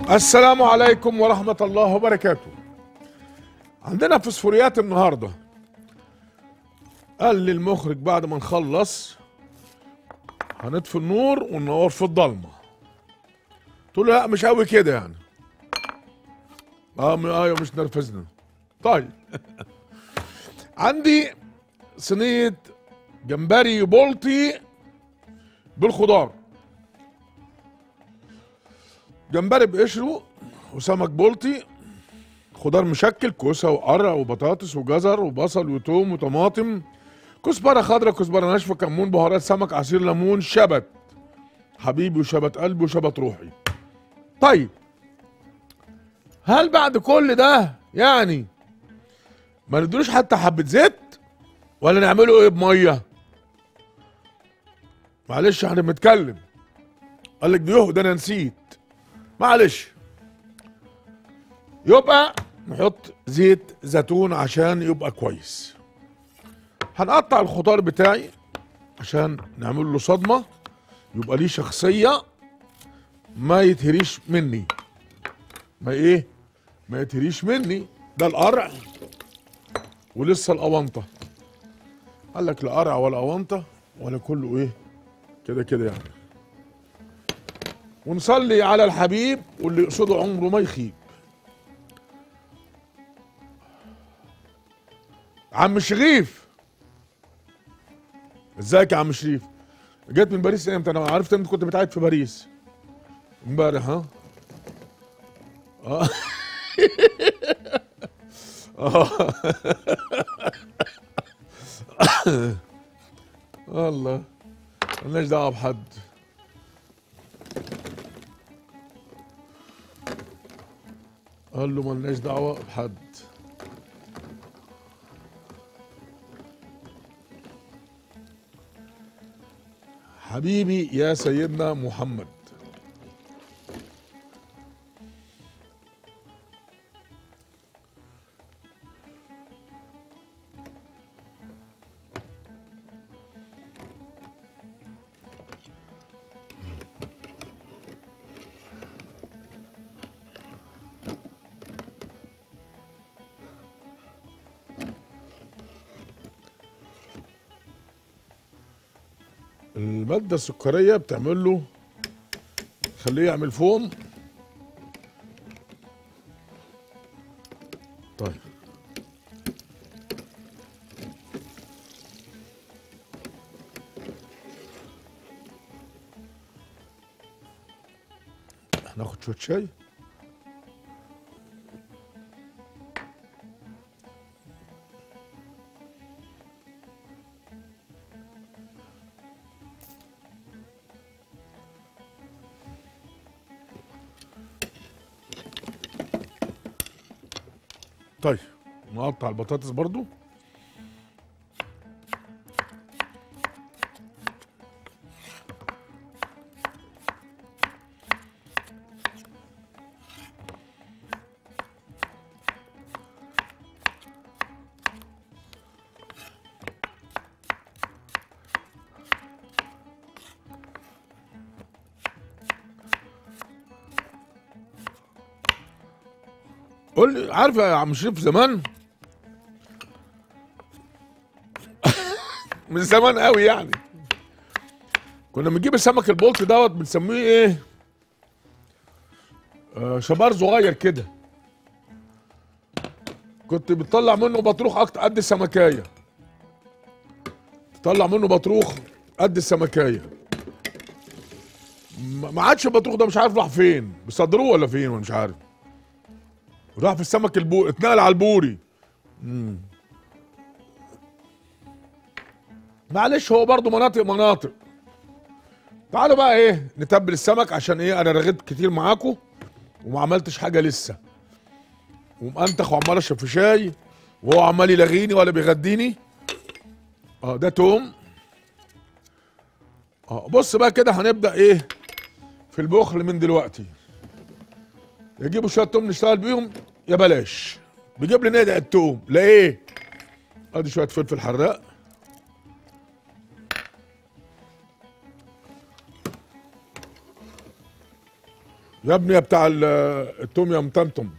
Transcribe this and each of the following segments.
السلام عليكم ورحمة الله وبركاته عندنا فسفوريات النهاردة قال لي المخرج بعد ما نخلص هنطفي النور وننور في الضلمة قلت له لا مش قوي كده يعني اه م- ايوه مش نرفزنا طيب عندي صينية جمبري بولتي بالخضار جمبري بقشره وسمك بولتي خضار مشكل كوسه وقرع وبطاطس وجزر وبصل وتوم وطماطم كزبره خضراء كزبره ناشفه كمون بهارات سمك عصير ليمون شبت حبيبي وشبت قلبي وشبت روحي طيب هل بعد كل ده يعني ما ندلوش حتى حبه زيت ولا نعمله ايه بميه معلش احنا بنتكلم قال لك ده ده انا نسيت معلش يبقى نحط زيت زيتون عشان يبقى كويس هنقطع الخضار بتاعي عشان نعمل له صدمه يبقى ليه شخصيه ما يتهريش مني ما ايه ما يتهريش مني ده القرع ولسه القوانطه قال لك لا قرع ولا قوانطه ولا كله ايه كده كده يعني ونصلي على الحبيب واللي يقصده عمره ما يخيب عم شريف ازيك يا عم شريف جيت من باريس امتى انا عرفت امتى كنت بتعيد في باريس امبارح ها اه اه الله مالناش دعوه بحد قال له ملناش دعوة بحد حبيبي يا سيدنا محمد المادة السكرية بتعمل له خليه يعمل فوم طيب هناخد شوية شاي طيب نقطع البطاطس برضو قول لي عارف يا عم شريف زمان من زمان قوي يعني كنا بنجيب السمك البلطي دوت بنسميه ايه آه شبار صغير كده كنت بتطلع منه بطروخ اكتر قد السمكايه تطلع منه بطروخ قد السمكايه ما ما عادش البطروخ ده مش عارف راح فين بيصدروه ولا فين ولا مش عارف راح في السمك البوري اتنقل على البوري مم. معلش هو برضو مناطق مناطق تعالوا بقى ايه نتبل السمك عشان ايه انا رغيت كتير معاكم وما عملتش حاجه لسه ومأنتخ وعمال اشرب في شاي وهو عمال يلغيني ولا بيغديني اه ده توم اه بص بقى كده هنبدا ايه في البخل من دلوقتي يجيبوا شويه توم نشتغل بيهم يا بلاش بيجيب لي نادع التوم لا ايه ادي شويه فلفل حراق يا ابني يا بتاع ال- التوم يا متمتم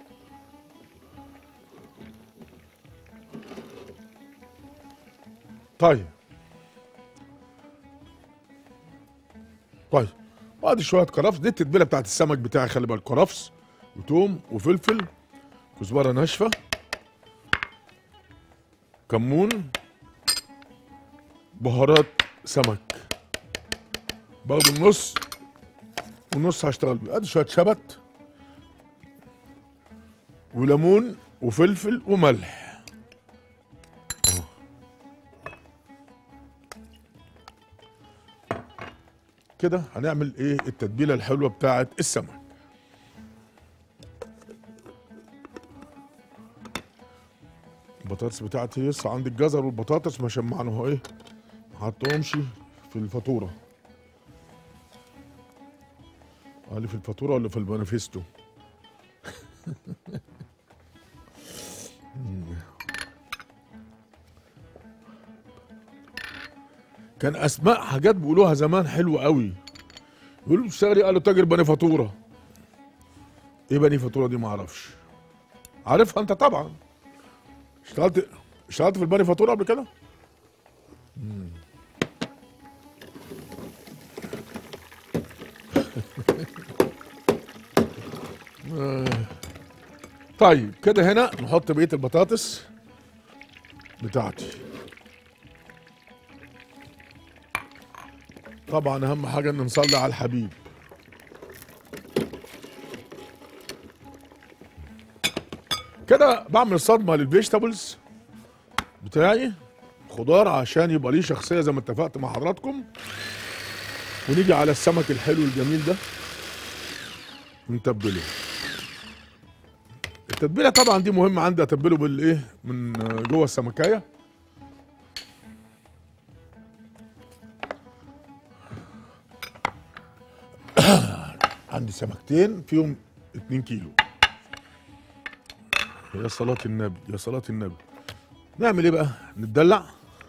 طيب طيب وادي شويه كرفس دي التتبيله بتاعت السمك بتاعي خلي بالك كرفس وتوم وفلفل كزبره ناشفه كمون بهارات سمك باخد النص والنص هشتغل بيه ادي شويه شبت وليمون وفلفل وملح أهو. كده هنعمل ايه التتبيله الحلوه بتاعت السمك البطاطس بتاعتي لسه عندي الجزر والبطاطس ما شمعنا اهو ايه ما حطهمش في الفاتوره قال لي في الفاتوره ولا في المانيفستو كان اسماء حاجات بيقولوها زمان حلوه قوي يقولوا بتشتغلي قالوا تاجر بني فاتوره ايه بني فاتوره دي ما اعرفش عارفها انت طبعا اشتغلت اشتغلت في البني فاتوره قبل كده مم. آه. طيب كده هنا نحط بقيه البطاطس بتاعتي طبعا اهم حاجه ان نصلي على الحبيب كده بعمل صدمه للفيجيتابلز بتاعي خضار عشان يبقى ليه شخصيه زي ما اتفقت مع حضراتكم ونيجي على السمك الحلو الجميل ده ونتبله التتبيله طبعا دي مهمه عندي اتبله بالايه من جوه السمكايه عندي سمكتين فيهم 2 كيلو يا صلاة النبي يا صلاة النبي نعمل ايه بقى نتدلع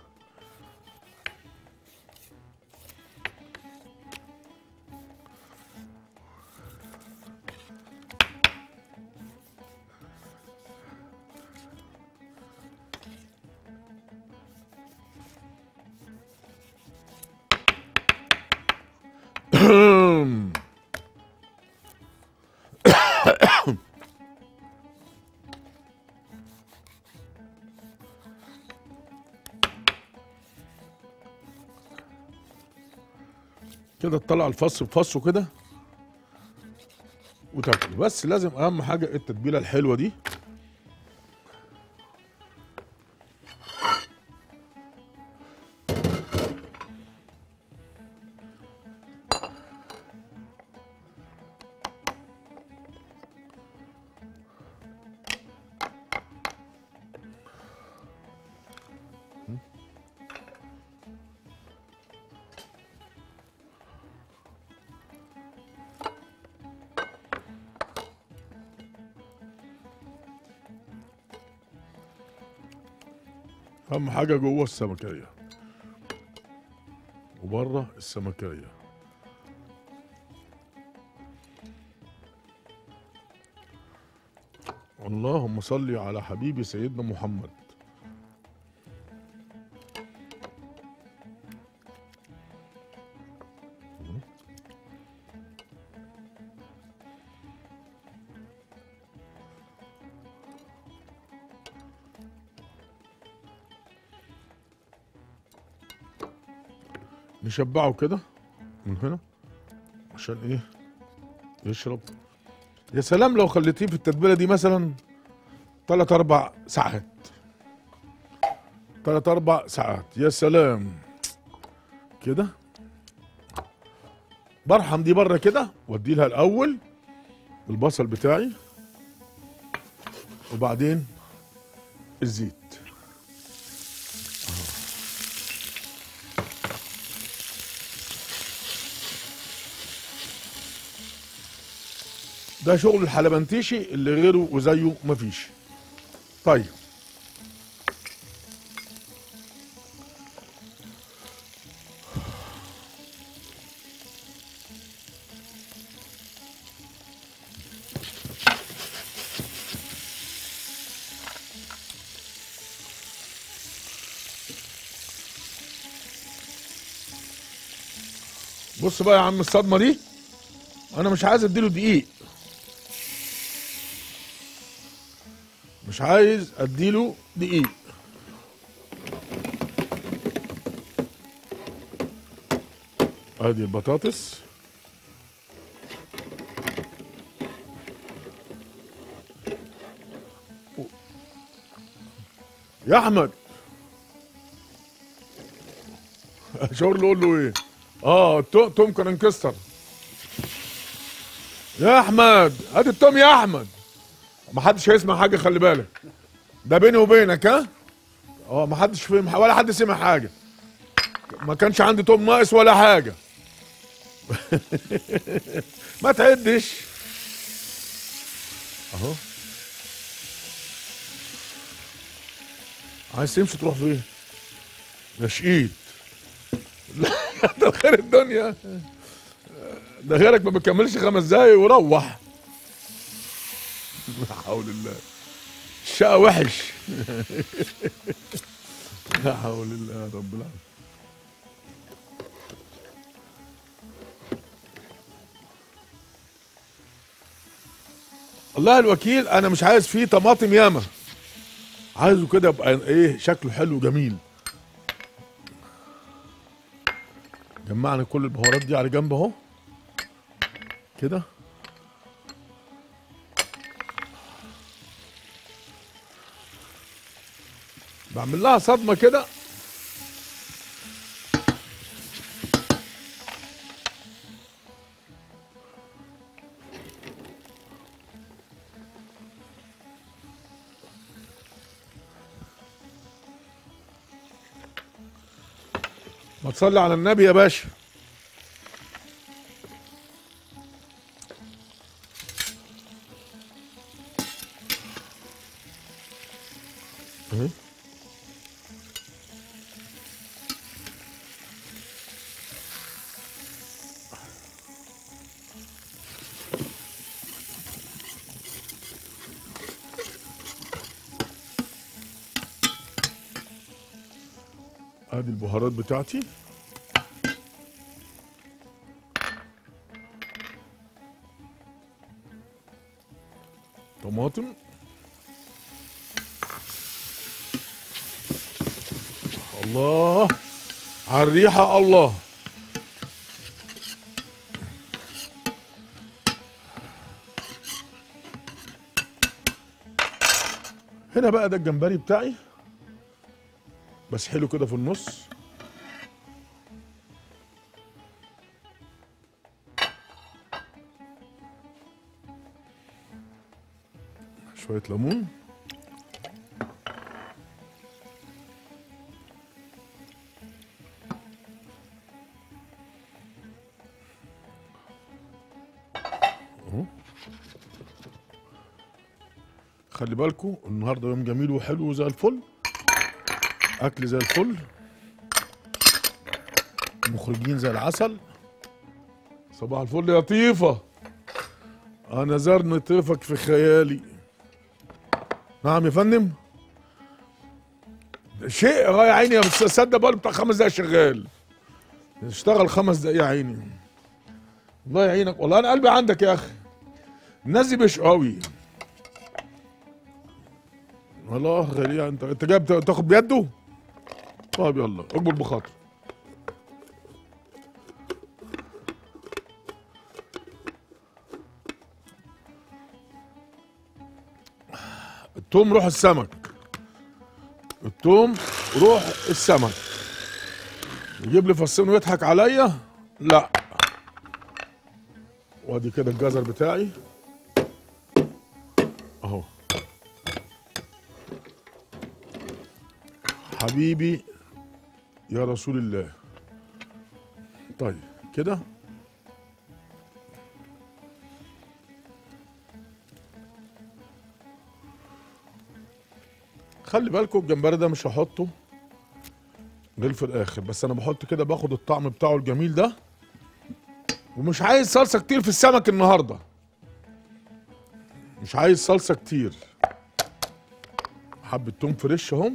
كده تطلع الفص بفصه كده وتاكله بس لازم اهم حاجه التتبيله الحلوه دي اهم حاجه جوه السمكيه وبره السمكيه اللهم صل على حبيبي سيدنا محمد نشبعه كده من هنا عشان ايه يشرب يا سلام لو خليتيه في التتبيله دي مثلا ثلاث اربع ساعات ثلاث اربع ساعات يا سلام كده برحم دي بره كده وادي لها الاول البصل بتاعي وبعدين الزيت ده شغل الحلبنتيشي اللي غيره وزيه مفيش طيب بص بقى يا عم الصدمه دي انا مش عايز اديله دقيق مش عايز اديله دقيق ادي البطاطس يا احمد شاور له قول له ايه اه تو- توم كان انكسر يا احمد ادي التوم يا احمد ما حدش هيسمع حاجه خلي بالك ده بيني وبينك ها اه ما حدش فهم ولا حد سمع حاجه ما كانش عندي توم ناقص ولا حاجه ما تعدش اهو عايز تمشي تروح فين يا شقيت لا ده خير الدنيا ده غيرك ما بيكملش خمس دقايق وروح لا حول الله الشقة وحش لا حول الله يا رب العالمين الله الوكيل انا مش عايز فيه طماطم ياما عايزه كده يبقى ايه شكله حلو وجميل جمعنا كل البهارات دي على جنب اهو كده بعمل لها صدمه كده ما تصلي على النبي يا باشا اهي. ادي البهارات بتاعتي طماطم الله على الريحة الله هنا بقى ده الجمبري بتاعي بس حلو كده في النص شوية ليمون أهو. خلي بالكم النهارده يوم جميل وحلو زي الفل اكل زي الفل مخرجين زي العسل صباح الفل يا طيفة انا زرن طيفك في خيالي نعم يا فندم شيء اه يا عيني بس صدق بقى بتاع خمس دقايق شغال اشتغل خمس دقايق يا عيني الله يعينك والله انا قلبي عندك يا اخي الناس دي مش قوي والله غريب انت انت جاي بت- تاخد بيده طيب يلا اكبر بخاطر التوم روح السمك التوم روح السمك يجيب لي فصين ويضحك عليا لا وادي كده الجزر بتاعي اهو حبيبي يا رسول الله طيب كده خلي بالكم الجمبري ده مش هحطه غير في الاخر بس انا بحط كده باخد الطعم بتاعه الجميل ده ومش عايز صلصه كتير في السمك النهارده مش عايز صلصه كتير حبه توم فريش اهم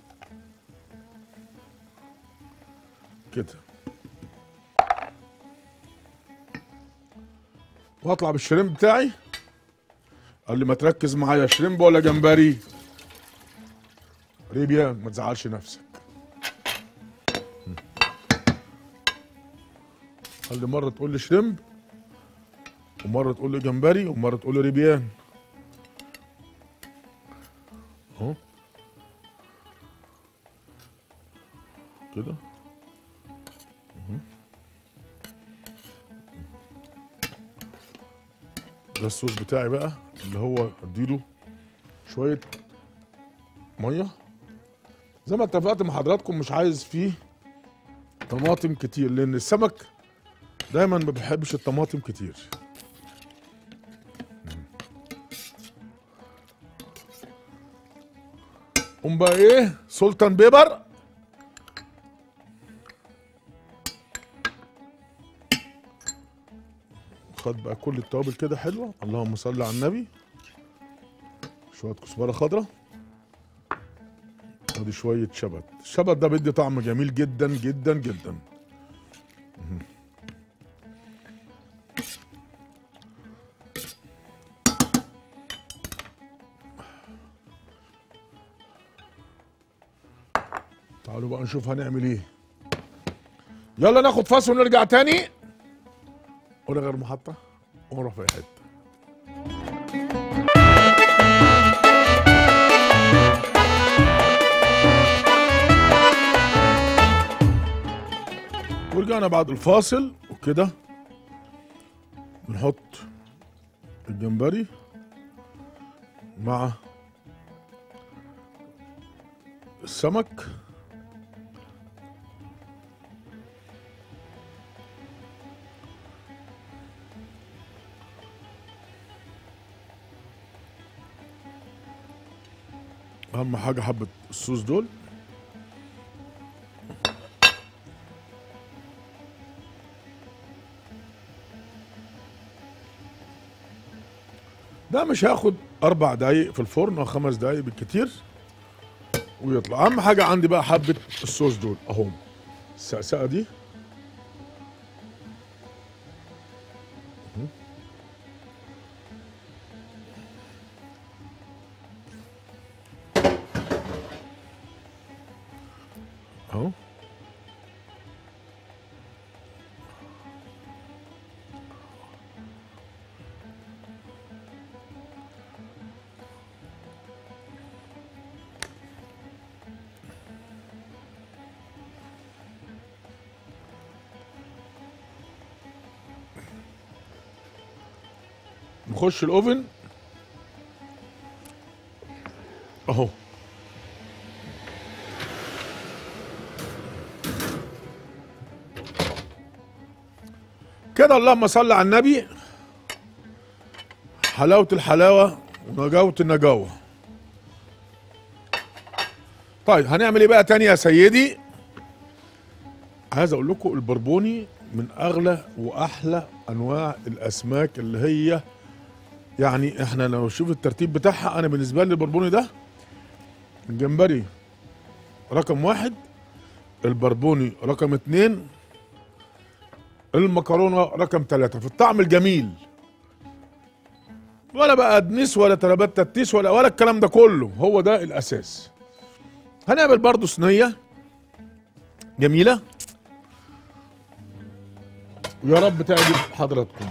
كده واطلع بالشريمب بتاعي قال لي ما تركز معايا شريمب ولا جمبري ريبيان ما تزعلش نفسك قال لي مره تقول لي شريمب ومره تقول لي جمبري ومره تقول لي ريبيان اهو كده ده الصوص بتاعي بقى اللي هو اديله شويه ميه زي ما اتفقت مع حضراتكم مش عايز فيه طماطم كتير لان السمك دايما ما بيحبش الطماطم كتير قوم بقى ايه سلطان بيبر خد بقى كل التوابل كده حلوه اللهم صل على النبي شويه كزبره خضراء ادي شويه شبت الشبت ده بيدي طعم جميل جدا جدا جدا مهم. تعالوا بقى نشوف هنعمل ايه يلا ناخد فاصل ونرجع تاني ولا غير محطة ونروح في أي حتة ورجعنا بعد الفاصل وكده بنحط الجمبري مع السمك اهم حاجه حبه الصوص دول ده مش هياخد اربع دقايق في الفرن او خمس دقايق بالكتير ويطلع اهم حاجه عندي بقى حبه الصوص دول اهم السقسقه دي اهو نخش الاوفن اهو كده اللهم صل على النبي حلاوة الحلاوة ونجاوة النجاوة طيب هنعمل ايه بقى تاني يا سيدي عايز اقول لكم البربوني من اغلى واحلى انواع الاسماك اللي هي يعني احنا لو شوف الترتيب بتاعها انا بالنسبه لي البربوني ده الجمبري رقم واحد البربوني رقم اتنين المكرونه رقم ثلاثة في الطعم الجميل ولا بقى ادنيس ولا ترابات تتيس ولا ولا الكلام ده كله هو ده الاساس هنعمل برضو صينيه جميله ويا رب تعجب حضراتكم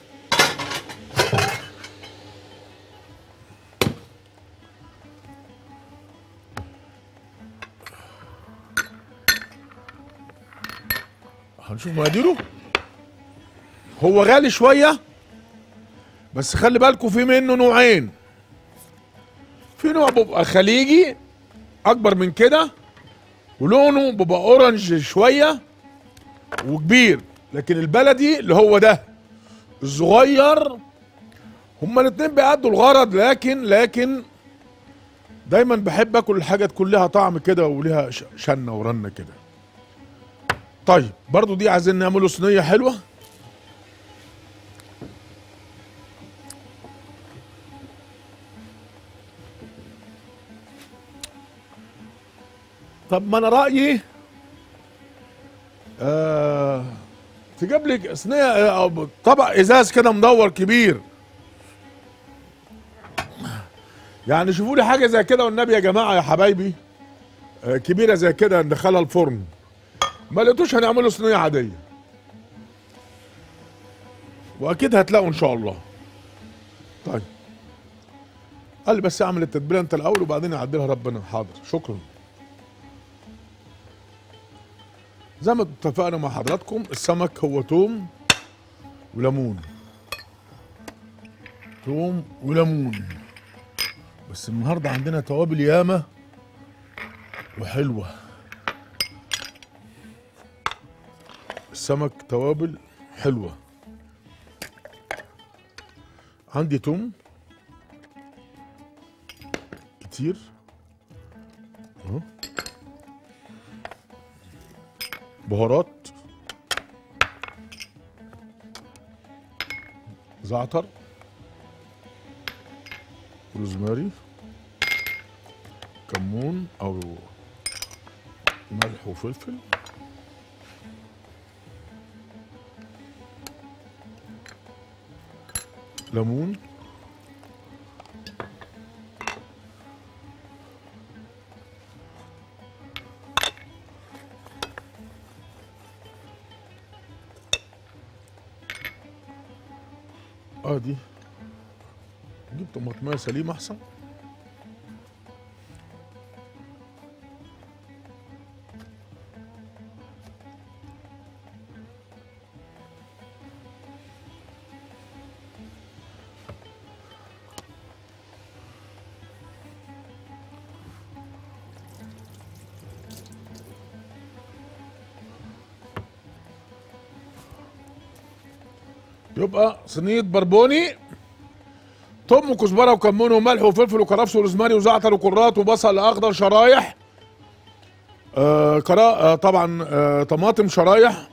هنشوف مقاديره هو غالي شويه بس خلي بالكم في منه نوعين في نوع بيبقى خليجي اكبر من كده ولونه بيبقى اورنج شويه وكبير لكن البلدي اللي هو ده الصغير هما الاتنين بيأدوا الغرض لكن لكن دايما بحب اكل الحاجه تكون لها طعم كده وليها ش- شنه ورنه كده طيب برضو دي عايزين نعمله صينيه حلوه طب ما انا رايي آه تجيب لي صينيه آه، طبق ازاز كده مدور كبير يعني شوفوا لي حاجه زي كده والنبي يا جماعه يا حبايبي آه، كبيره زي كده ندخلها الفرن ما لقيتوش هنعمله صينيه عاديه واكيد هتلاقوا ان شاء الله طيب قال لي بس اعمل التتبيله انت الاول وبعدين يعدلها ربنا حاضر شكرا زي ما اتفقنا مع حضراتكم السمك هو توم وليمون توم وليمون بس النهارده عندنا توابل ياما وحلوه السمك توابل حلوه عندي توم كتير اهو بهارات زعتر روزماري كمون او ملح وفلفل ليمون ادي نجيب طماطمية سليمة احسن يبقى صينية بربوني توم وكزبرة وكمون وملح وفلفل وكرفس وروزماري وزعتر وكرات وبصل اخضر شرايح آه كرا آه طبعا آه طماطم شرايح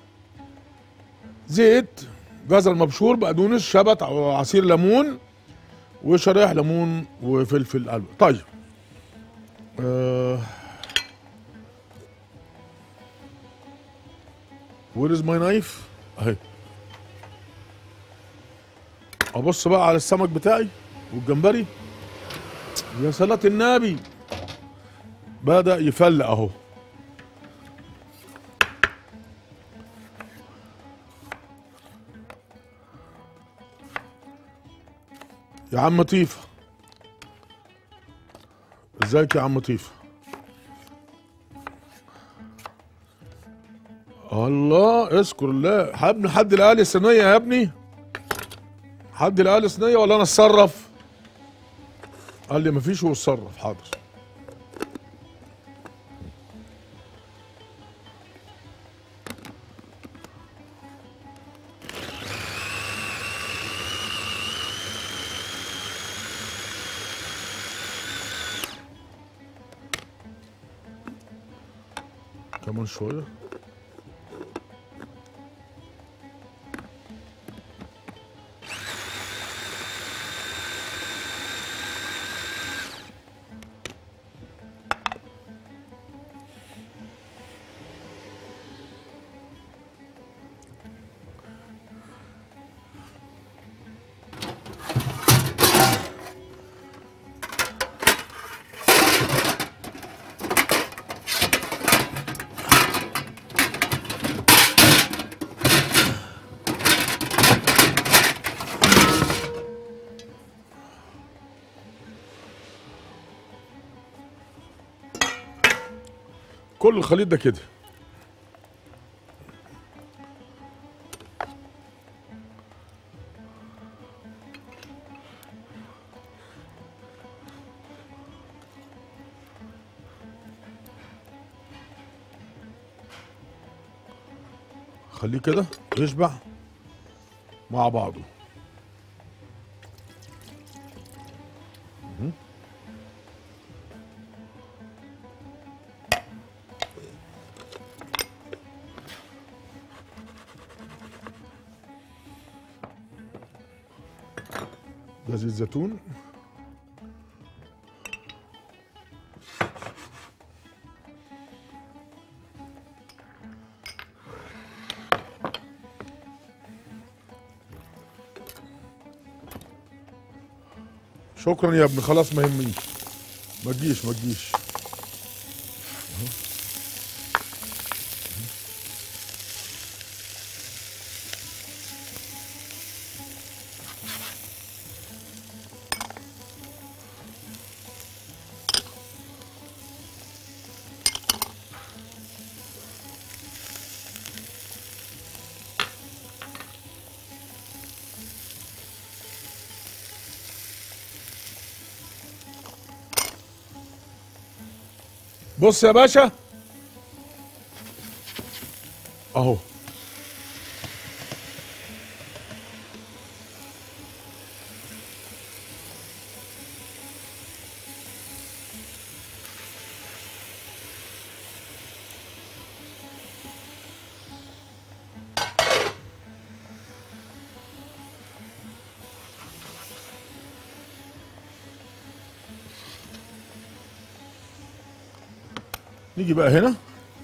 زيت جزر مبشور بقدونس شبت أو عصير ليمون وشرايح ليمون وفلفل قلب طيب آه وير از ماي نايف اهي ابص بقى على السمك بتاعي والجمبري يا صلاة النبي بدأ يفلق اهو يا عم طيفة ازيك يا عم طيفة الله اذكر الله يا ابني حد لقى لي صينية يا ابني حد لقى لي صينيه ولا انا اتصرف قال لي مفيش هو اتصرف حاضر كمان شويه كل الخليط ده كده خليه كده يشبع مع بعضه مهم. ده زيت زيتون شكرا يا ابني خلاص ما يهمنيش ما تجيش ما تجيش بص يا باشا اهو نيجي بقى هنا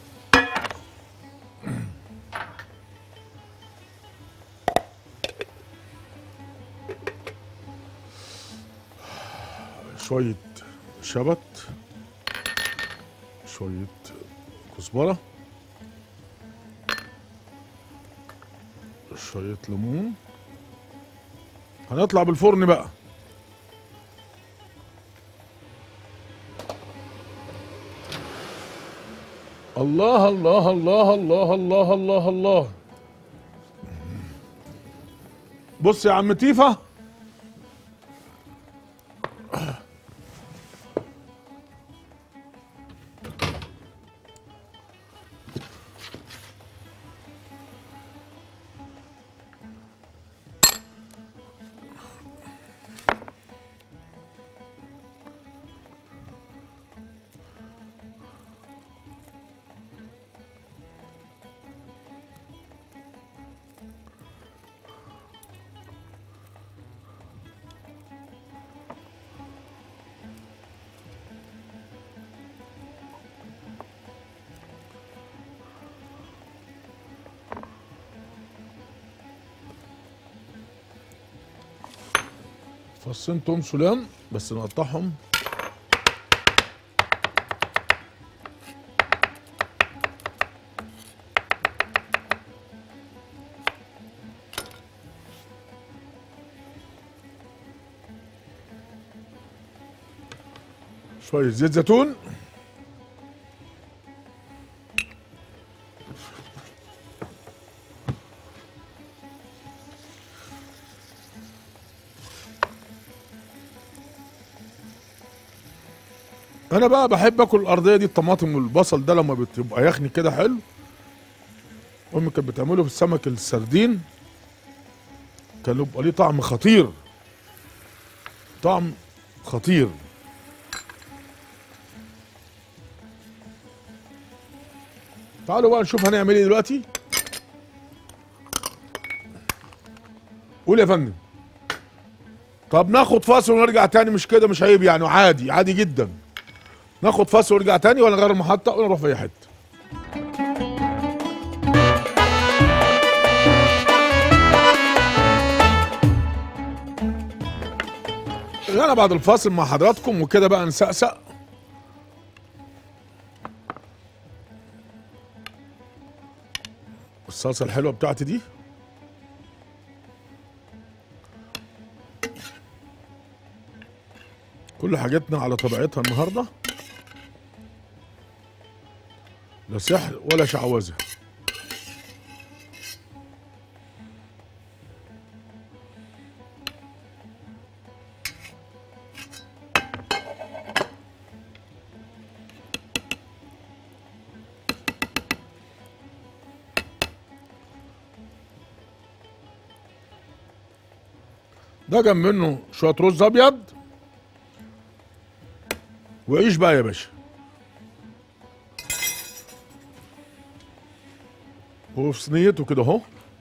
شوية شبت شوية كزبرة شوية ليمون هنطلع بالفرن بقى الله الله الله الله الله الله الله بص يا عم تيفا فصين توم سلام بس نقطعهم شوية زيت زيتون انا بقى بحب اكل الارضيه دي الطماطم والبصل ده لما بتبقى يخني كده حلو امي كانت بتعمله في السمك السردين كان يبقى ليه طعم خطير طعم خطير تعالوا بقى نشوف هنعمل ايه دلوقتي قول يا فندم طب ناخد فاصل ونرجع تاني مش كده مش عيب يعني عادي عادي جدا ناخد فاصل ونرجع تاني ولا نغير المحطة ونروح في أي حتة أنا بعد الفاصل مع حضراتكم وكده بقى نسقسق الصلصة الحلوة بتاعتي دي كل حاجاتنا على طبيعتها النهارده لا سحر ولا شعوذه ده جنب منه شويه رز ابيض وعيش بقى يا باشا هو في صينيته كده اهو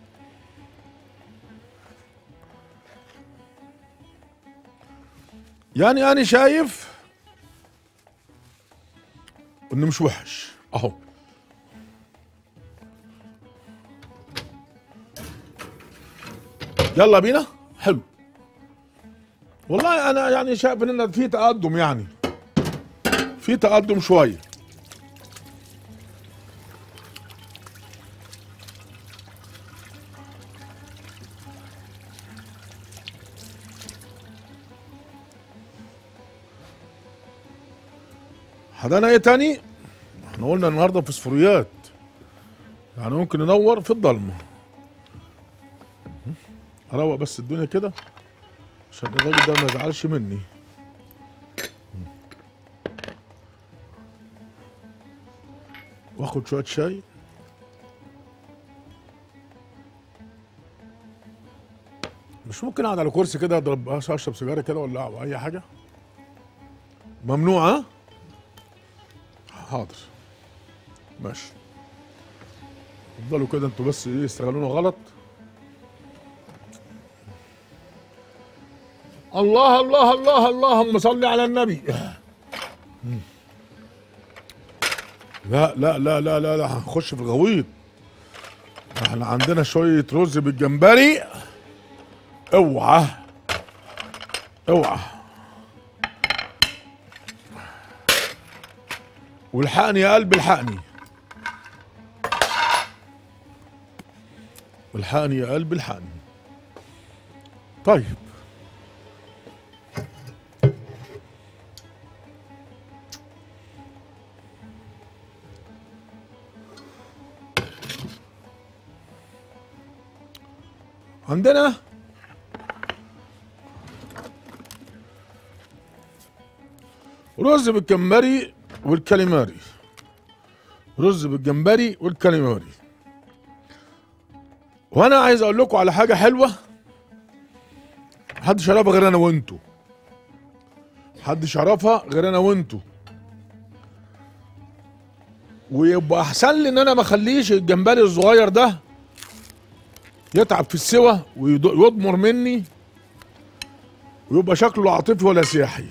يعني انا شايف انه مش وحش اهو يلا بينا حلو والله انا يعني شايف ان في تقدم يعني في تقدم شويه حدانا ايه تاني احنا قلنا النهارده فوسفوريات يعني ممكن ننور في الضلمه اروق بس الدنيا كده عشان الراجل ده ما يزعلش مني واخد شويه شاي مش ممكن اقعد على كرسي كده اضرب اشرب سيجاره كده ولا أو اي حاجه ممنوع ها حاضر ماشي افضلوا كده انتوا بس ايه استغلونا غلط الله الله الله اللهم صل على النبي لا لا لا لا لا لا هنخش في الغويط احنا عندنا شوية رز بالجمبري اوعى اوعى والحقني يا قلبي الحقني والحقني يا قلبي الحقني طيب عندنا رز بالجمبري والكاليماري رز بالجمبري والكاليماري وانا عايز اقول لكم على حاجه حلوه محدش يعرفها غير انا وانتوا محدش يعرفها غير انا وانتوا ويبقى احسن لي ان انا ما اخليش الجمبري الصغير ده يتعب في السوى ويضمر مني ويبقى شكله عاطفي ولا سياحي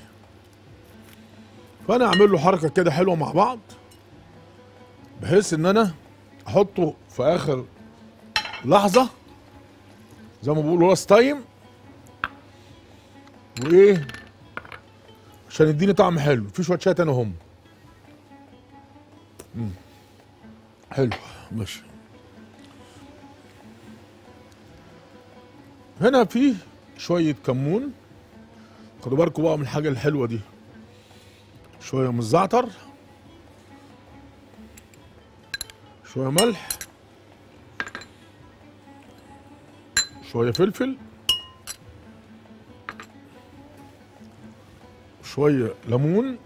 فانا اعمل له حركه كده حلوه مع بعض بحيث ان انا احطه في اخر لحظه زي ما بيقولوا لاست تايم وايه عشان يديني طعم حلو في شويه شاي تاني هم مم. حلو ماشي هنا في شويه كمون خدوا بالكم بقى من الحاجه الحلوه دي شويه من الزعتر شويه ملح شويه فلفل شويه ليمون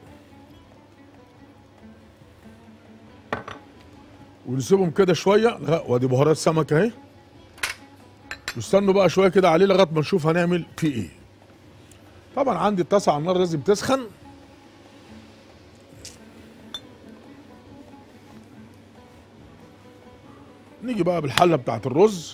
ونسيبهم كده شويه لا وادي بهارات سمك اهي واستنوا بقى شويه كده عليه لغايه ما نشوف هنعمل فيه ايه طبعا عندي الطاسه على النار لازم تسخن نيجي بقى بالحله بتاعت الرز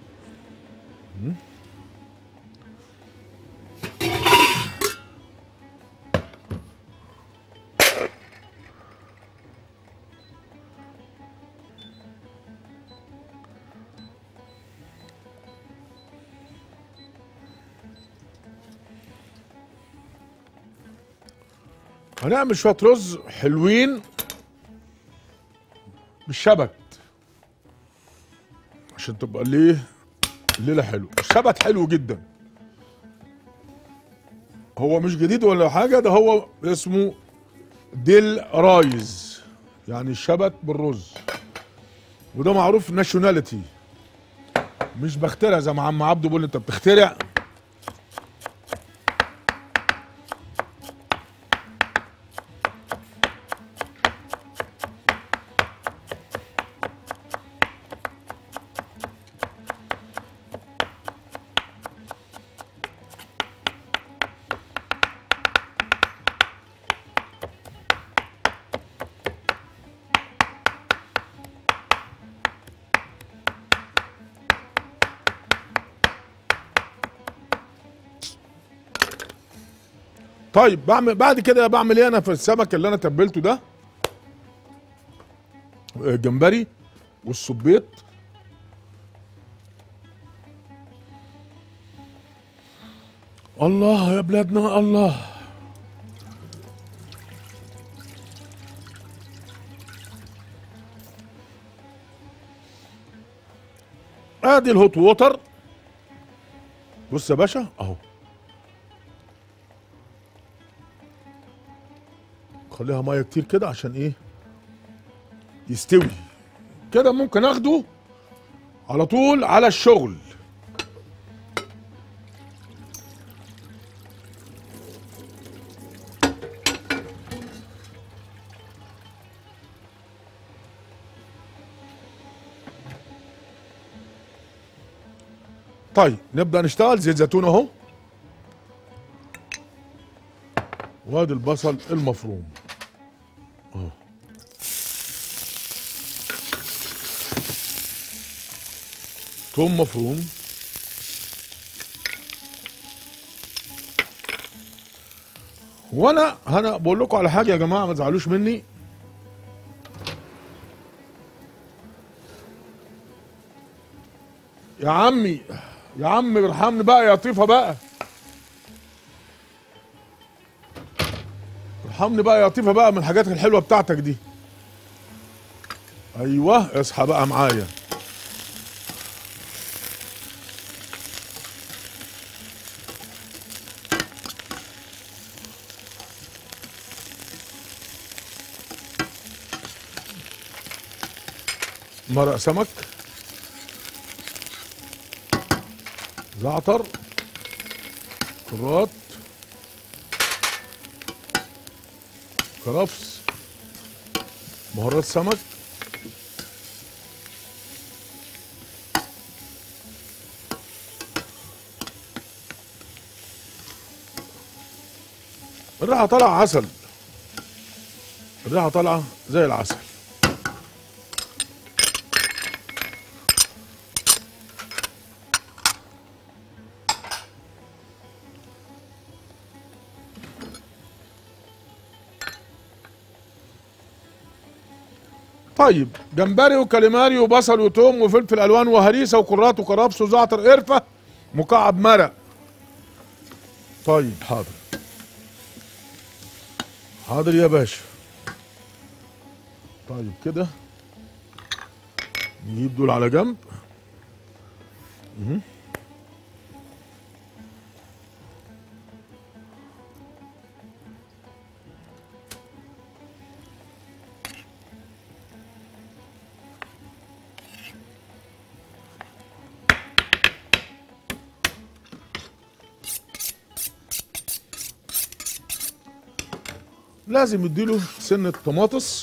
هنعمل شويه رز حلوين بالشبت عشان تبقى ليه الليله حلو الشبت حلو جدا هو مش جديد ولا حاجه ده هو اسمه ديل رايز يعني الشبت بالرز وده معروف ناشوناليتي مش بخترع زي ما عم عبده بيقول انت بتخترع طيب بعمل بعد كده بعمل ايه انا في السمك اللي انا تبلته ده الجمبري والصبيط الله يا بلادنا الله ادي الهوت ووتر بص يا باشا اهو خليها ميه كتير كده عشان ايه يستوي كده ممكن اخده على طول على الشغل طيب نبدا نشتغل زيت زيتون اهو وادي البصل المفروم اهو توم مفروم وانا انا بقول لكم على حاجه يا جماعه ما تزعلوش مني يا عمي يا عم ارحمني بقى يا لطيفه بقى ارحمني بقى يا لطيفه بقى من الحاجات الحلوه بتاعتك دي ايوه اصحى بقى معايا مرق سمك زعتر كرات كرفس بهارات سمك الريحه طالعه عسل الريحه طالعه زي العسل طيب جمبري وكاليماري وبصل وتوم وفلفل الوان وهريسه وكرات وكرفس وزعتر قرفه مكعب مرق طيب حاضر حاضر يا باشا طيب كده نجيب دول على جنب مهم. لازم يديله سنة طماطس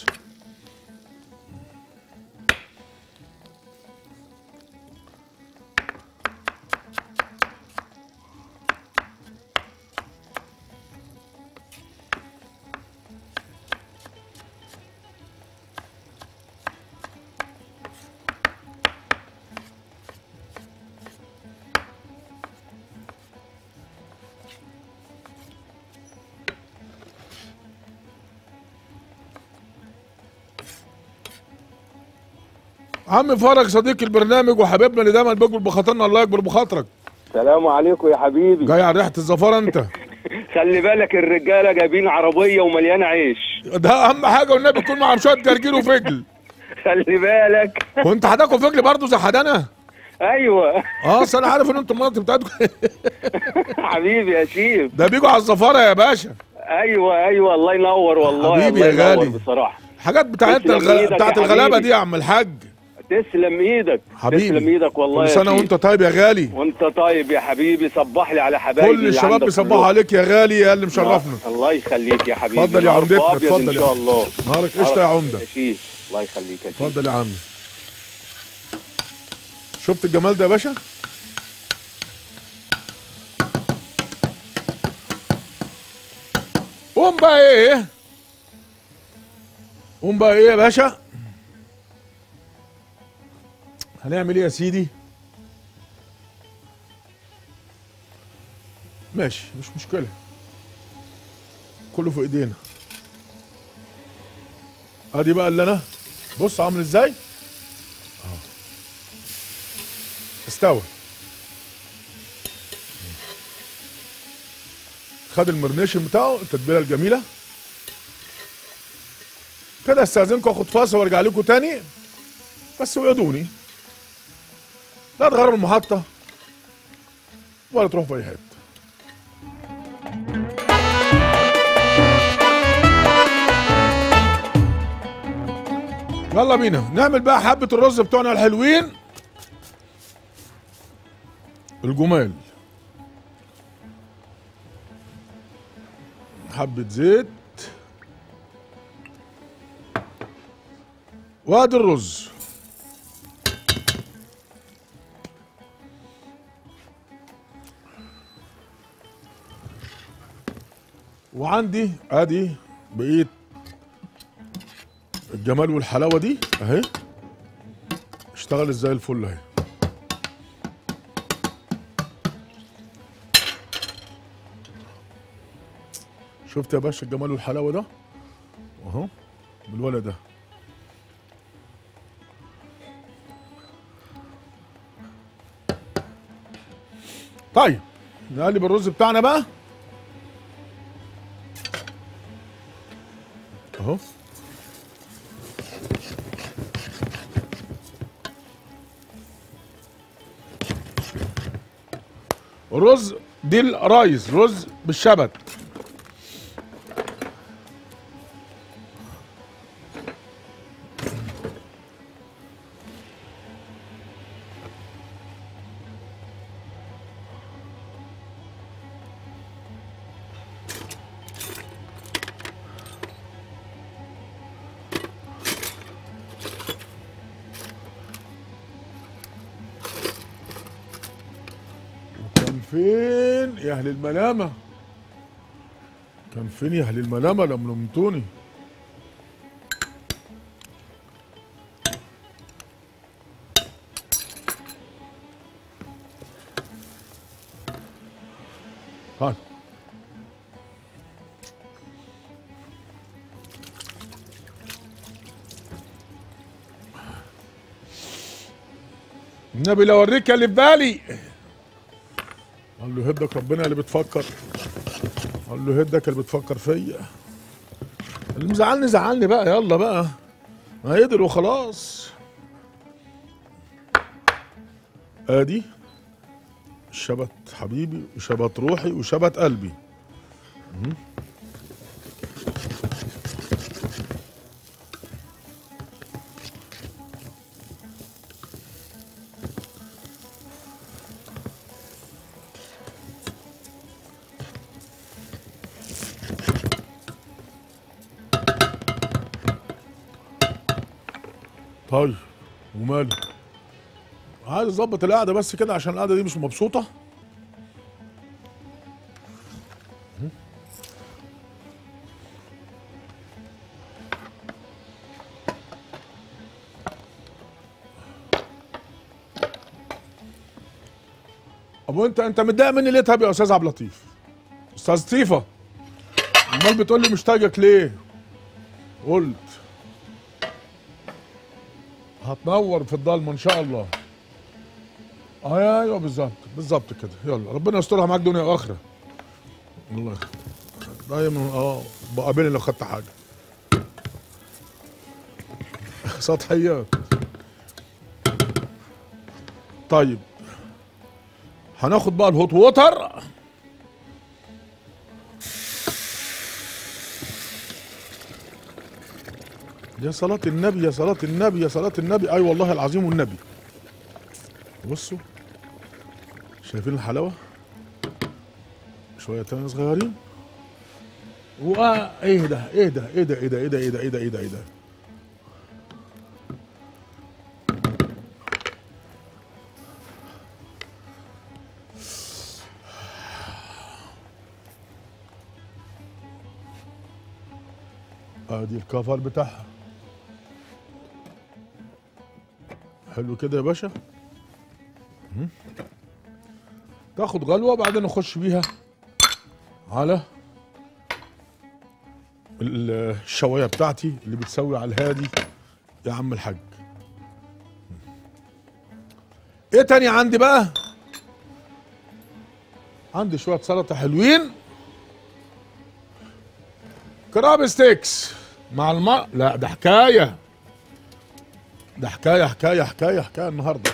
عم فرج صديق البرنامج وحبيبنا اللي دايما بيكبر بخاطرنا الله يكبر بخاطرك السلام عليكم يا حبيبي جاي على ريحة الزفارة انت خلي بالك الرجاله جايبين عربيه ومليانه عيش ده اهم حاجة والنبي يكون معاهم شوية جرجير وفجل خلي بالك وانت حداكوا فجل برضه زي حدانا ايوه اه اصل انا عارف ان انتم المناطق بتاعتكم حبيبي يا شيف ده بيجوا على الزفارة يا باشا ايوه ايوه الله ينور والله حبيبي الله يا ينور غالي. بصراحه حاجات بتاعتنا تسلم الغ... إيدك بتاعت يا الغلابة حبيبي. دي يا عم الحاج تسلم ايدك حبيبي تسلم ايدك والله كل يا سنة شيف. وانت طيب يا غالي وانت طيب يا حبيبي صبح لي على حبايبي كل اللي الشباب عندك بيصبحوا كلهم. عليك يا غالي يا اللي مشرفنا الله يخليك يا حبيبي اتفضل يا نهار عمدتنا، أبيض اتفضل ان يا- شاء الله نهارك قشطة يا عمدة يا شيف الله يخليك يا شيف اتفضل يا عم شفت الجمال ده يا باشا قوم بقى ايه قوم بقى ايه يا باشا هنعمل ايه يا سيدي ماشي مش مشكلة كله في ايدينا ادي بقى اللي انا بص عامل ازاي اهو استوى خد المرنيشن بتاعه التتبيله الجميله كده استاذنكم اخد فاصل وارجع لكم تاني بس وعدوني لا تغيروا المحطه ولا تروحوا في اي حته يلا بينا نعمل بقى حبة الرز بتوعنا الحلوين الجمال حبة زيت وادي الرز وعندي ادي بقيت الجمال والحلاوه دي اهي اشتغلت زي الفل اهي شفت يا باشا الجمال والحلاوه ده اهو بالولد ده طيب نقلب الرز بتاعنا بقى اهو رز دي الرايز رز بالشبت كان فين يا اهل الملامه كان فين يا اهل الملامه لما لمتوني هاي النبي لو اوريك اللي في بالي قال له هدك ربنا اللي بتفكر قال له هدك اللي بتفكر فيا اللي مزعلني زعلني بقى يلا بقى ما قدر وخلاص ادي شبت حبيبي وشبت روحي وشبت قلبي مم. طيب وماله عايز اظبط القعده بس كده عشان القعده دي مش مبسوطه ابو انت انت متضايق مني ليه طب يا استاذ عبد اللطيف استاذ طيفه امال بتقول لي مش طايقك ليه قلت هتنور في الضلمه ان شاء الله ايوه ايوه بالظبط بالظبط كده يلا ربنا يسترها معاك دنيا واخره الله يخليك. دايما اه بقابلني لو خدت حاجه سطحيات طيب هناخد بقى الهوت ووتر يا صلاة النبي يا صلاة النبي يا صلاة النبي اي والله العظيم والنبي بصوا شايفين الحلاوة شوية تاني صغيرين واه ايه ده ايه ده ايه ده ايه ده ايه ده ايه ده ايه ده ايه ده ايه ده ادي الكفر بتاعها حلو كده يا باشا مم. تاخد غلوه بعدين نخش بيها على ال- الشوايه بتاعتي اللي بتسوي على الهادي يا عم الحاج ايه تاني عندي بقى عندي شويه سلطه حلوين كراب ستيكس مع الم لا ده حكايه ده حكايه حكايه حكايه حكايه النهارده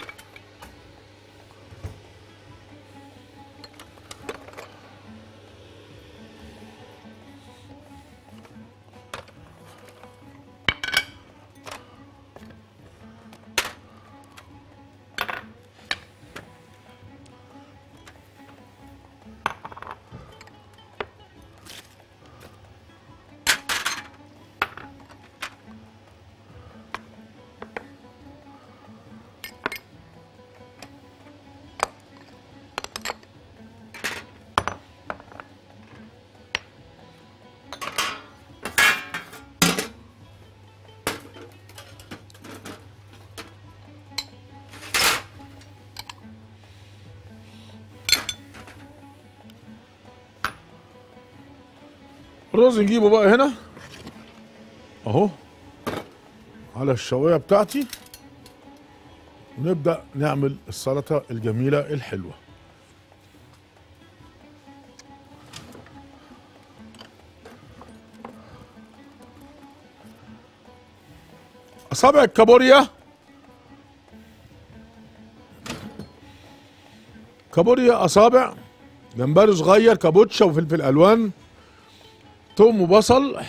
الرز نجيبه بقى هنا اهو على الشوايه بتاعتي ونبدا نعمل السلطه الجميله الحلوه اصابع الكابوريا كابوريا اصابع جمبري صغير كابوتشا وفلفل الوان توم وبصل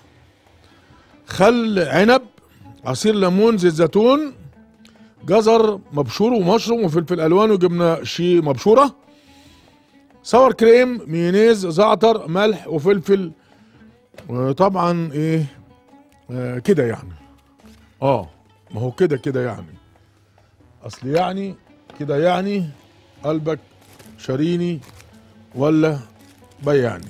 خل عنب عصير ليمون زيت زيتون جزر مبشور ومشروم وفلفل الوان وجبنه شي مبشوره سور كريم ميونيز زعتر ملح وفلفل وطبعا ايه آه كده يعني اه ما هو كده كده يعني اصل يعني كده يعني قلبك شاريني ولا بيعني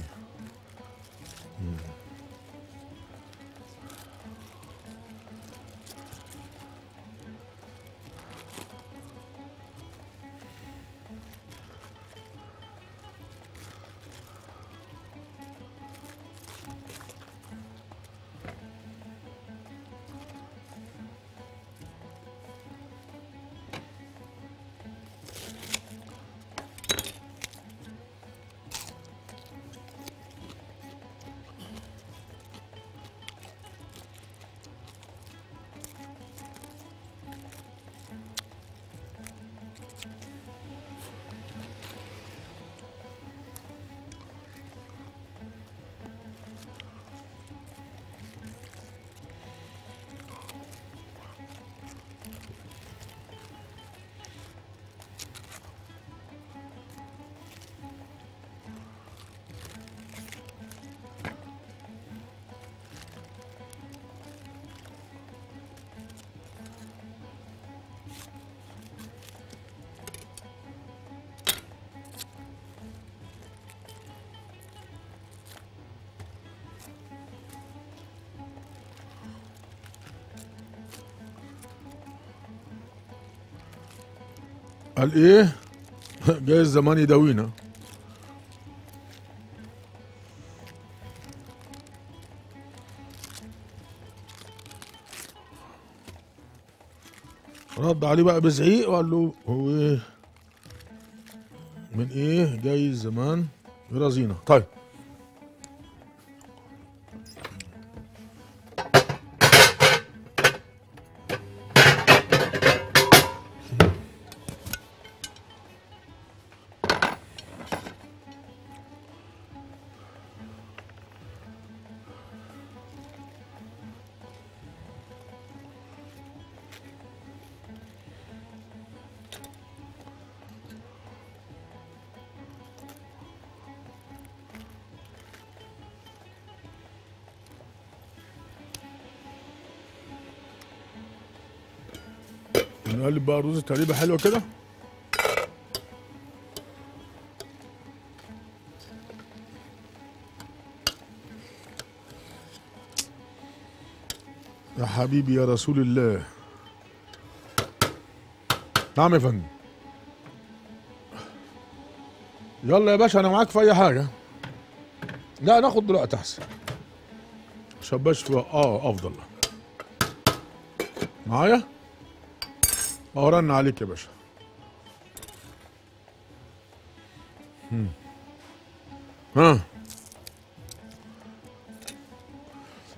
قال ايه جاي الزمان يداوينا رد عليه بقى بزعيق وقال له هو ايه من ايه جاي الزمان يرازينا طيب نقلب بقى الرز تقليبه حلوه كده يا حبيبي يا رسول الله نعم يا فندم يلا يا باشا انا معاك في اي حاجه لا ناخد دلوقتي احسن شباش في اه افضل معايا اه رن عليك يا باشا مم. ها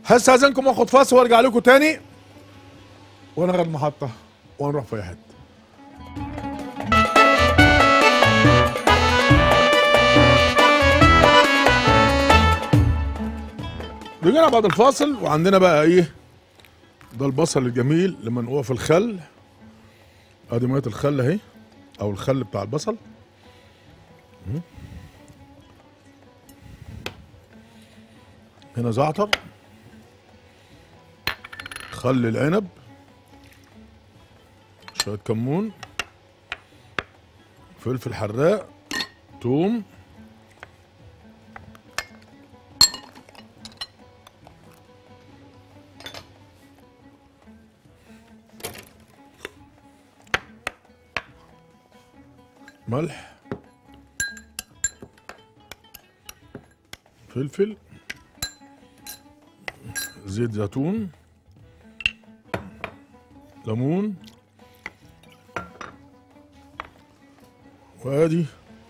هستاذنكم واخد فاصل وارجع لكم تاني ونغير المحطه ونروح في اي حته رجعنا بعد الفاصل وعندنا بقى ايه ده البصل الجميل اللي منقوع في الخل ادي ميه الخل اهي او الخل بتاع البصل مم. هنا زعتر خل العنب شوية كمون فلفل حراق توم ملح فلفل زيت زيتون ليمون وادي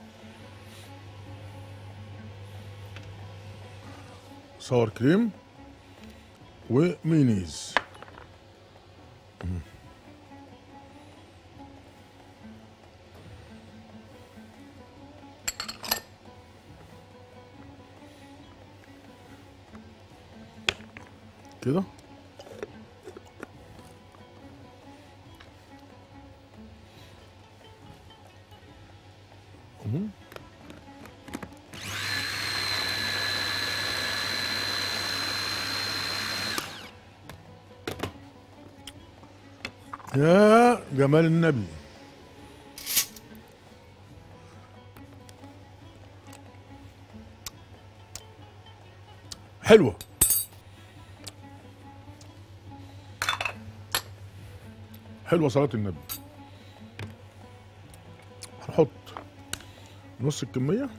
صور كريم ومينيز مم. كده مم. يا جمال النبي حلوه حلوه صلاه النبي هنحط نص الكميه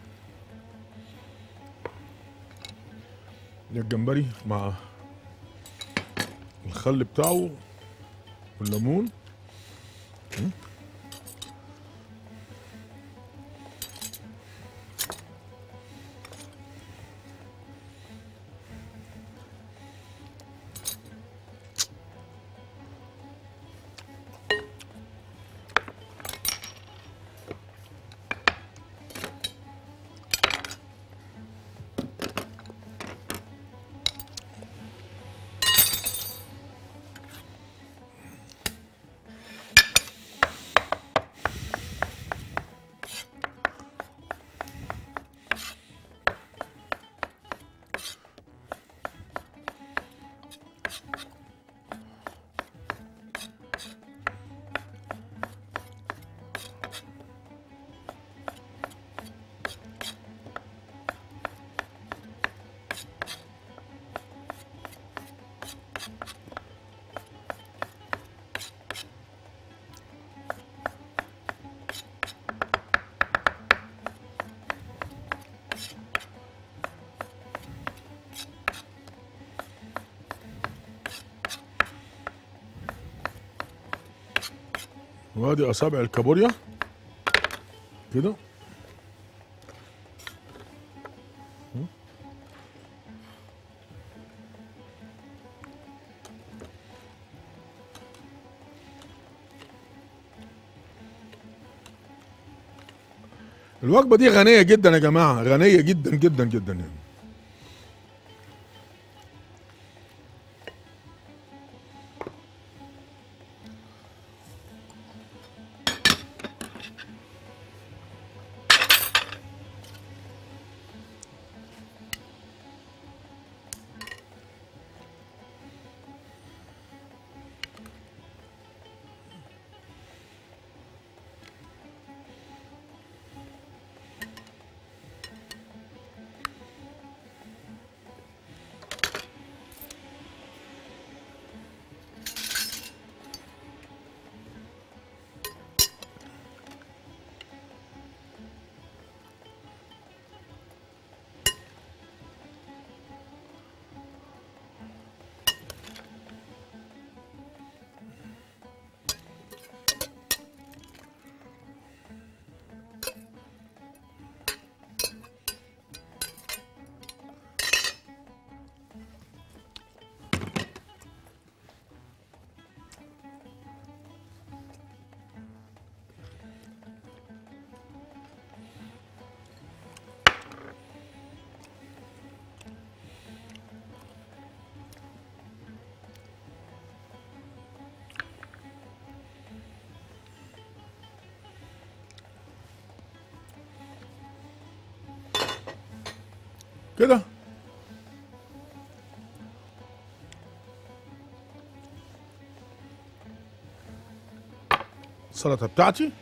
الجمبري مع الخل بتاعه والليمون م. وادي اصابع الكابوريا كده م. الوجبه دي غنيه جدا يا جماعه غنيه جدا جدا جدا يعني كده السلطه بتاعتي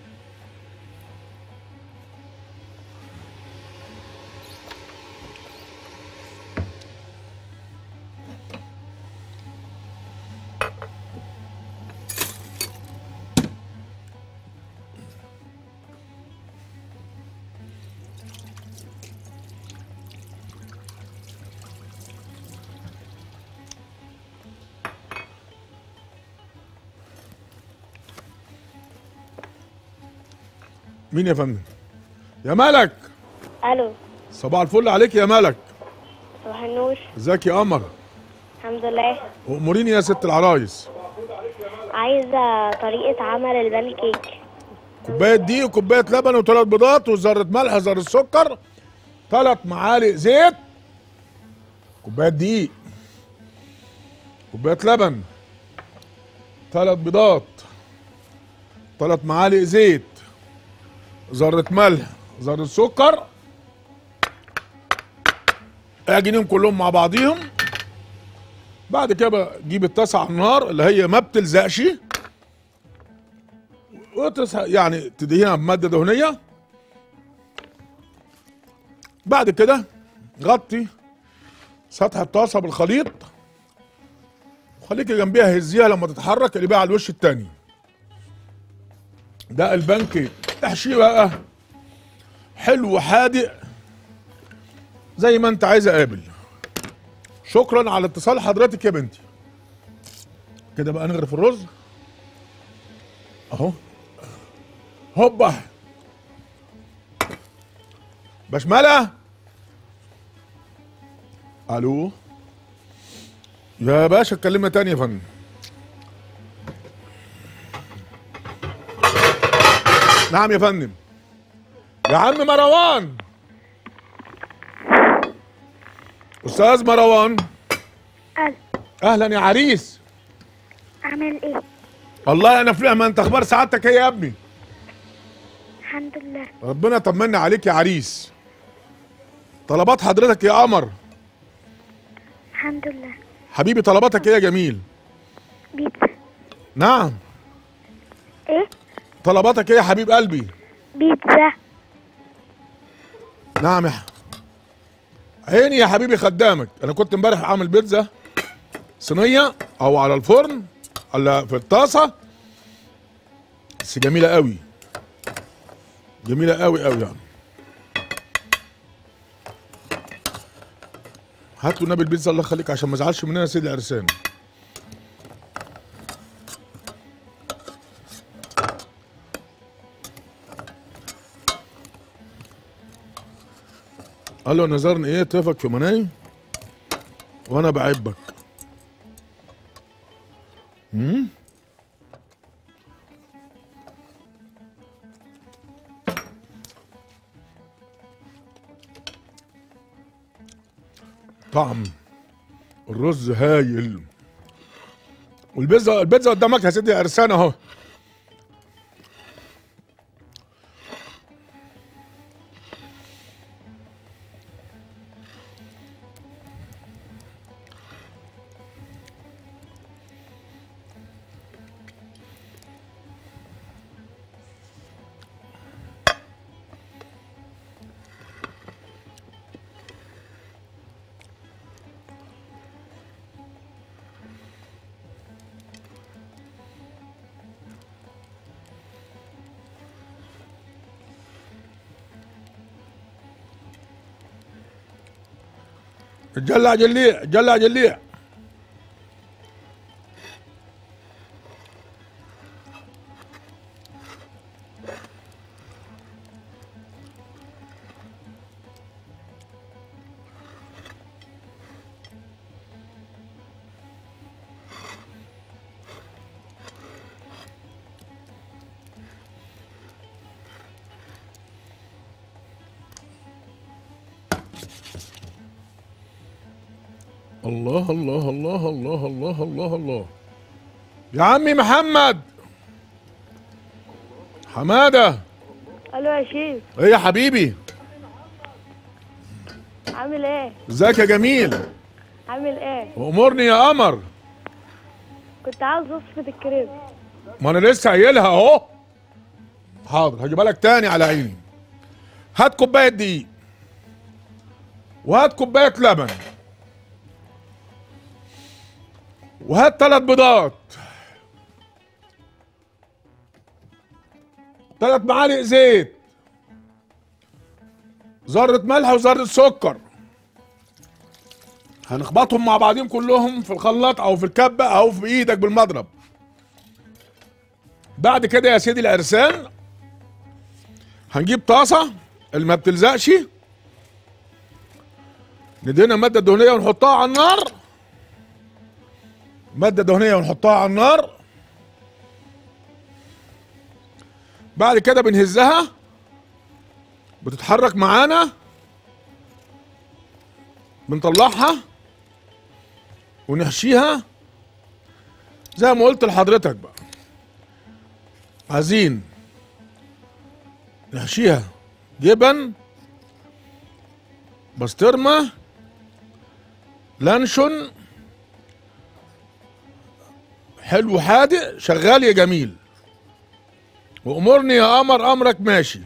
مين يا فندم يا ملك الو صباح الفل عليك يا ملك صباح النور ازيك يا قمر الحمد لله اموريني يا ست العرايس عايزه طريقه عمل البان كيك كوبايه دقيق وكوبايه لبن وثلاث بيضات وذره ملح ذره سكر ثلاث معالق زيت كوبايه دقيق كوبايه لبن ثلاث بيضات ثلاث معالق زيت ذره ملح ذره سكر اعجنهم كلهم مع بعضيهم بعد كده بجيب الطاسه على النار اللي هي ما بتلزقش وتصحى يعني تدهنها بماده دهنيه بعد كده غطي سطح الطاسه بالخليط وخليكي جنبيها هزيها لما تتحرك اللي بقى على الوش التاني ده البنكيك احشيه بقى حلو حادق زي ما انت عايز اقابل شكرا على اتصال حضرتك يا بنتي كده بقى نغرف الرز اهو هوبا بشملة الو يا باشا اتكلمنا تاني يا فندم نعم يا فندم يا عم مروان استاذ مروان الو اهلا يا عريس اعمل ايه والله انا في نعمه انت اخبار سعادتك ايه يا ابني الحمد لله ربنا يطمنا عليك يا عريس طلبات حضرتك يا قمر الحمد لله حبيبي طلباتك ايه يا جميل بيتزا نعم ايه طلباتك ايه يا حبيب قلبي بيتزا نعم يا ح- عيني يا حبيبي خدامك انا كنت امبارح عامل بيتزا صينيه او على الفرن على في الطاسه بس جميله قوي جميله قوي قوي يعني هات له النبي البيتزا الله يخليك عشان ما ازعلش مننا يا سيدي العرسان قال له نظرني ايه طيفك في مناي وانا بعبك امم طعم الرز هايل والبيتزا البيتزا قدامك يا سيدي ارسان اهو جلع جليع جلع جليع الله الله الله الله الله الله الله يا عمي محمد حماده الو يا شيف ايه يا حبيبي عامل ايه؟ ازيك يا جميل عامل ايه؟ امرني يا قمر كنت عاوز وصفة الكريب ما انا لسه قايلها اهو حاضر هجيبها لك تاني على عيني هات كوبايه دقيق وهات كوبايه لبن وهات ثلاث بيضات ثلاث معالق زيت ذرة ملح وذرة سكر هنخبطهم مع بعضهم كلهم في الخلاط او في الكبة او في ايدك بالمضرب بعد كده يا سيدي العرسان هنجيب طاسة اللي ما بتلزقش ندهنها مادة دهنية ونحطها على النار مادة دهنية ونحطها على النار بعد كده بنهزها بتتحرك معانا بنطلعها ونحشيها زي ما قلت لحضرتك بقى عايزين نحشيها جبن بسطرمة لانشون حلو حادق شغال يا جميل وامرني يا قمر امرك ماشي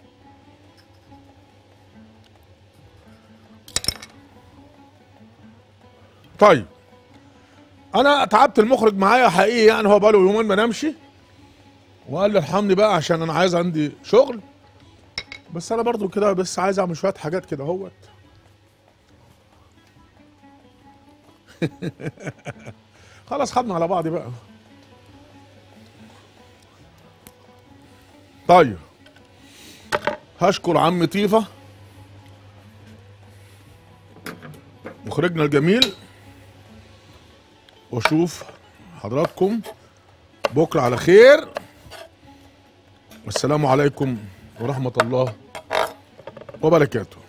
طيب انا تعبت المخرج معايا حقيقي يعني هو بقاله يومين ما نامش وقال لي ارحمني بقى عشان انا عايز عندي شغل بس انا برضو كده بس عايز اعمل شويه حاجات كده اهوت خلاص خدنا على بعض بقى طيب هشكر عم طيفه مخرجنا الجميل واشوف حضراتكم بكره على خير والسلام عليكم ورحمه الله وبركاته